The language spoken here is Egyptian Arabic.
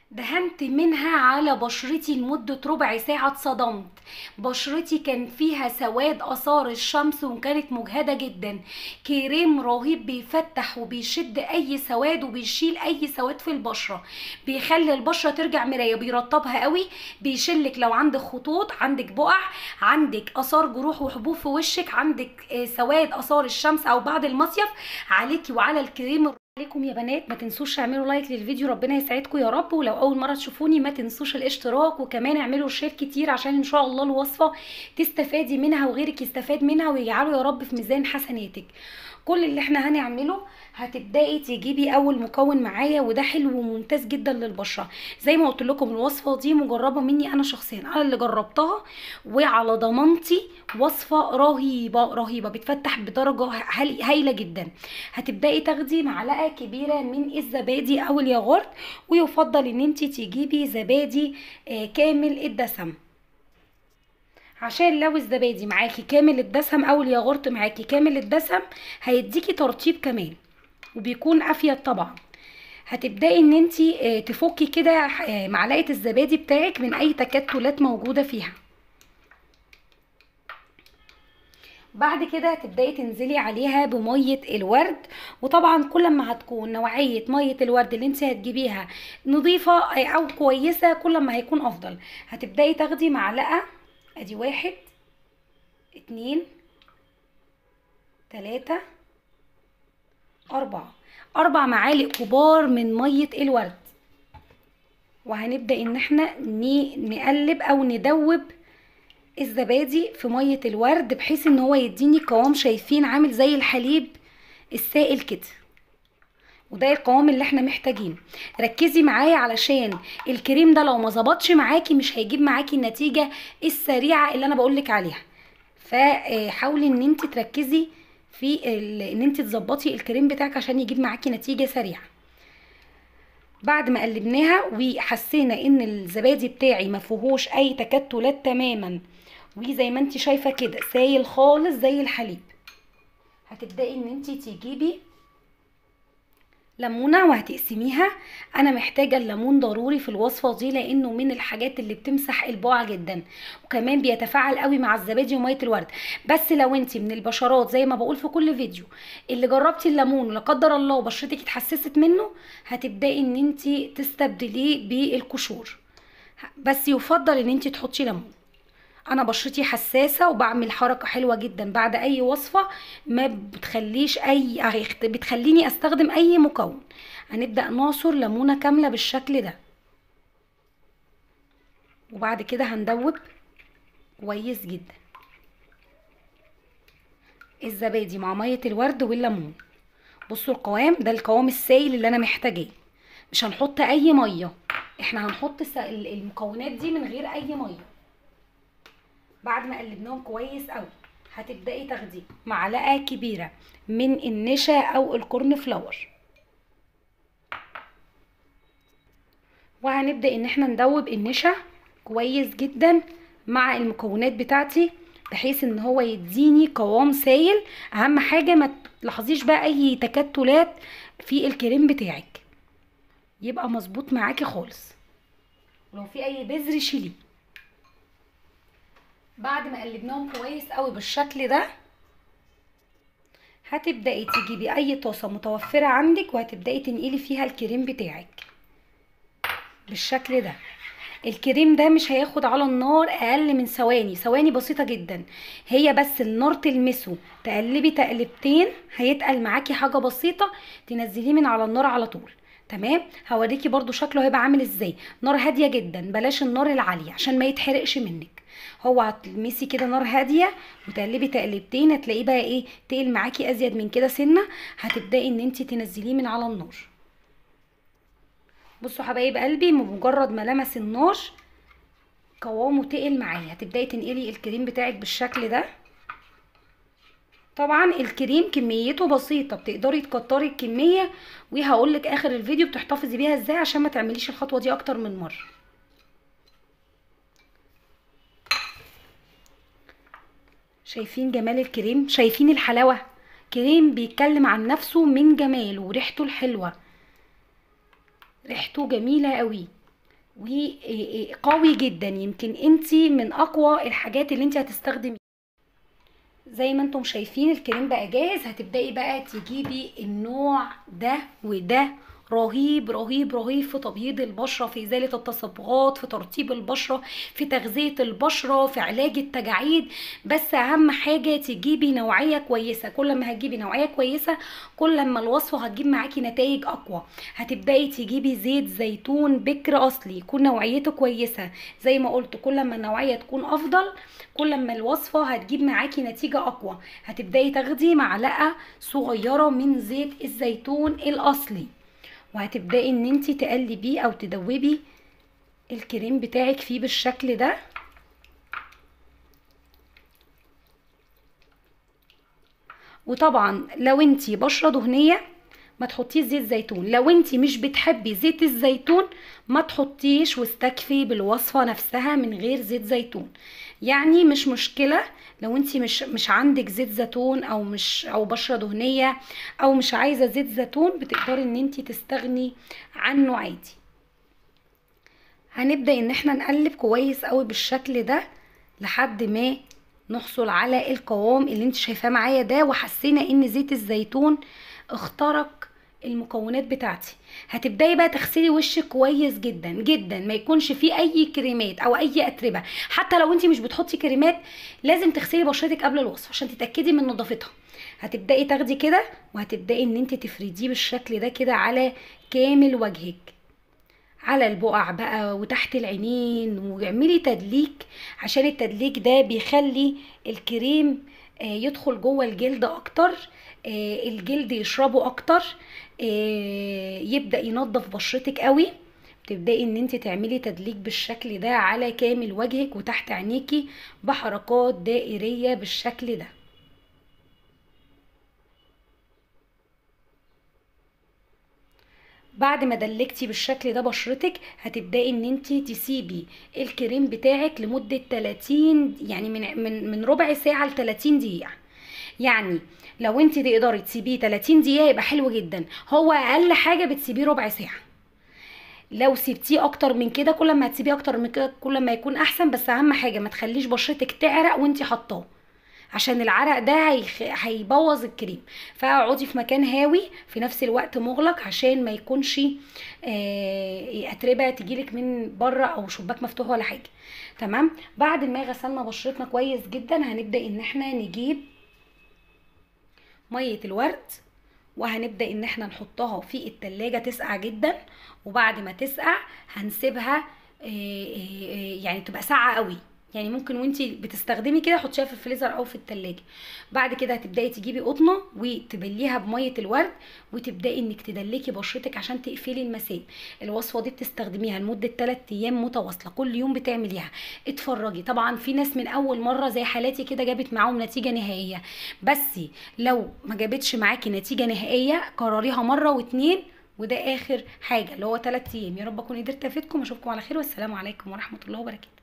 دهنت منها على بشرتي لمدة ربع ساعة اتصدمت بشرتي كان فيها سواد اثار الشمس وكانت مجهدة جدا كريم رهيب بيفتح وبيشد اي سواد وبيشيل اي سواد في البشرة بيخلي البشرة ترجع مراية بيرطبها قوي بيشلك لو عندك خطوط عندك بقع عندك اثار جروح وحبوب في وشك عندك آه، سواد اثار الشمس او بعد المصيف عليكي وعلى الكريم عليكم يا بنات ما تنسوش تعملوا لايك للفيديو ربنا يسعدكم يا رب ولو اول مره تشوفوني ما تنسوش الاشتراك وكمان اعملوا شير كتير عشان ان شاء الله الوصفه تستفادي منها وغيرك يستفاد منها ويجعله يا رب في ميزان حسناتك كل اللي احنا هنعمله هتبداي تجيبي اول مكون معايا وده حلو وممتاز جدا للبشره زي ما قلت لكم الوصفه دي مجربه مني انا شخصيا انا اللي جربتها وعلى ضمانتي وصفه رهيبه رهيبه بتفتح بدرجه هاي- هايله جدا هتبداي تاخدي معلقه كبيره من الزبادي او الياغورت ويفضل ان انت تجيبي زبادي آه، كامل الدسم عشان لو الزبادي معاكي كامل الدسم او الياغورت معاكي كامل الدسم هيديكي ترطيب كمان وبيكون افيد طبعا هتبداي ان انت تفكي كده آه، معلقه الزبادي بتاعك من اي تكتلات موجوده فيها بعد كده هتبداي تنزلي عليها بميه الورد وطبعا كل ما هتكون نوعيه ميه الورد اللي انت هتجيبيها نظيفه او كويسه كل ما هيكون افضل هتبداي تاخدي معلقه ادي واحد اتنين تلاتة أربعة أربع معالق كبار من مية الورد وهنبدأ إن احنا ن- نقلب أو ندوب الزبادي في مية الورد بحيث إن هو يديني قوام شايفين عامل زي الحليب السائل كده وده القوام اللي احنا محتاجينه ركزي معايا علشان الكريم ده لو ما ظبطش معاكي مش هيجيب معاكي النتيجه السريعه اللي انا بقولك عليها فحاولي ان انت تركزي في ال- ان انت تظبطي الكريم بتاعك عشان يجيب معاكي نتيجه سريعه بعد ما قلبناها وحسينا ان الزبادي بتاعي ما فيهوش اي تكتلات تماما وزي ما انت شايفه كده سايل خالص زي الحليب هتبداي ان انت تجيبي ليمونه وهتقسميها انا محتاجه الليمون ضروري في الوصفه دي لانه من الحاجات اللي بتمسح البقع جدا وكمان بيتفاعل قوي مع الزبادي وميه الورد بس لو انت من البشرات زي ما بقول في كل فيديو اللي جربتي الليمون ولا قدر الله بشرتك اتحسست منه هتبداي ان انت تستبدليه بالقشور بس يفضل ان انت تحطي ليمون انا بشرتي حساسه وبعمل حركه حلوه جدا بعد اي وصفه ما بتخليش اي بتخليني استخدم اي مكون هنبدا نعصر ليمونه كامله بالشكل ده وبعد كده هندوب كويس جدا الزبادي مع ميه الورد والليمون بصوا القوام ده القوام السائل اللي انا محتاجاه مش هنحط اي ميه احنا هنحط الس- المكونات دي من غير اي ميه بعد ما قلبناهم كويس قوي هتبداي تاخدي معلقه كبيره من النشا او الكورن فلاور وهنبدا ان احنا ندوب النشا كويس جدا مع المكونات بتاعتي بحيث ان هو يديني قوام سايل اهم حاجه ما تلاحظيش بقى اي تكتلات في الكريم بتاعك يبقى مظبوط معاكي خالص ولو في اي بذر شيليه بعد ما قلبناهم كويس قوي بالشكل ده هتبداي تجيبي اي طاسه متوفره عندك وهتبداي تنقلي فيها الكريم بتاعك بالشكل ده الكريم ده مش هياخد على النار اقل من ثواني ثواني بسيطه جدا هي بس النار تلمسه تقلبي تقلبتين هيتقل معاكي حاجه بسيطه تنزليه من على النار على طول تمام هوريكي برضو شكله هيبقى عامل ازاي نار هاديه جدا بلاش النار العاليه عشان ما يتحرقش منك هو هتلمسي كده نار هاديه وتقلبي تقلبتين هتلاقيه بقى ايه تقل معاكي ازيد من كده سنه هتبداي ان انت تنزليه من على النار بصوا حبايب قلبي بمجرد ما لمس النار قوامه تقل معايا هتبداي تنقلي الكريم بتاعك بالشكل ده طبعا الكريم كميته بسيطه بتقدري تكتري الكميه وهقولك اخر الفيديو بتحتفظي بيها ازاي عشان ما تعمليش الخطوه دي اكتر من مره شايفين جمال الكريم شايفين الحلاوه كريم بيتكلم عن نفسه من جماله وريحته الحلوه ريحته جميله قوي وقوي جدا يمكن انت من اقوى الحاجات اللي انت هتستخدمي زي ما انتم شايفين الكريم بقى جاهز هتبداي بقى تجيبي النوع ده وده رهيب رهيب رهيب في تبييض البشره في ازاله التصبغات في ترطيب البشره في تغذيه البشره في علاج التجاعيد بس اهم حاجه تجيبي نوعيه كويسه كل ما هتجيبي نوعيه كويسه كل ما الوصفه هتجيب معاكي نتائج اقوى هتبداي تجيبي زيت زيتون بكر اصلي يكون نوعيته كويسه زي ما قلت كل ما النوعيه تكون افضل كل ما الوصفه هتجيب معاكي نتيجه اقوى هتبداي تاخدي معلقه صغيره من زيت الزيتون الاصلي وهتبداي ان انت تقلبيه او تدوبي الكريم بتاعك فيه بالشكل ده وطبعا لو انت بشره دهنيه ما تحطيش زيت زيتون لو انت مش بتحبي زيت الزيتون ما تحطيش واستكفي بالوصفه نفسها من غير زيت زيتون يعني مش مشكله لو انت مش مش عندك زيت زيتون او مش او بشره دهنيه او مش عايزه زيت زيتون بتقدري ان انت تستغني عنه عادي هنبدا ان احنا نقلب كويس قوي بالشكل ده لحد ما نحصل على القوام اللي انت شايفاه معايا ده وحسينا ان زيت الزيتون اخترق المكونات بتاعتي هتبداي بقى تغسلي وشك كويس جدا جدا ما يكونش فيه اي كريمات او اي اتربه حتى لو انت مش بتحطي كريمات لازم تغسلي بشرتك قبل الوصفه عشان تتاكدي من نظافتها هتبداي تاخدي كده وهتبداي ان انت تفرديه بالشكل ده كده على كامل وجهك على البقع بقى وتحت العينين واعملي تدليك عشان التدليك ده بيخلي الكريم يدخل جوه الجلد اكتر الجلد يشربه اكتر يبدا ينظف بشرتك قوي تبداي ان انت تعملي تدليك بالشكل ده على كامل وجهك وتحت عينيكي بحركات دائريه بالشكل ده بعد ما دلكتي بالشكل ده بشرتك هتبداي ان انت تسيبي الكريم بتاعك لمده 30 يعني من من من ربع ساعه ل 30 دقيقه يعني لو انت تقدري تسيبيه 30 دقيقه يبقى حلو جدا هو اقل حاجه بتسيبيه ربع ساعه لو سيبتيه اكتر من كده كل ما هتسيبيه اكتر من كده كل ما يكون احسن بس اهم حاجه ما تخليش بشرتك تعرق وانت حطاه عشان العرق ده هيخ... هيبوظ الكريم فاقعدي في مكان هاوي في نفس الوقت مغلق عشان ما يكونش آه اتربه تجيلك من بره او شباك مفتوح ولا حاجه تمام بعد ما غسلنا بشرتنا كويس جدا هنبدا ان احنا نجيب ميه الورد وهنبدا ان احنا نحطها في التلاجة تسقع جدا وبعد ما تسقع هنسيبها يعني تبقى ساقعه قوي يعني ممكن وانتي بتستخدمي كده حطيها في الفريزر او في التلاجة بعد كده هتبداي تجيبي قطنه وتبليها بميه الورد وتبداي انك تدلكي بشرتك عشان تقفلي المسام الوصفه دي بتستخدميها لمده 3 ايام متواصله كل يوم بتعمليها اتفرجي طبعا في ناس من اول مره زي حالاتي كده جابت معاهم نتيجه نهائيه بس لو ما جابتش معاكي نتيجه نهائيه كرريها مره واتنين وده اخر حاجه اللي هو 3 ايام يا رب اكون قدرت افيدكم اشوفكم على خير والسلام عليكم ورحمه الله وبركاته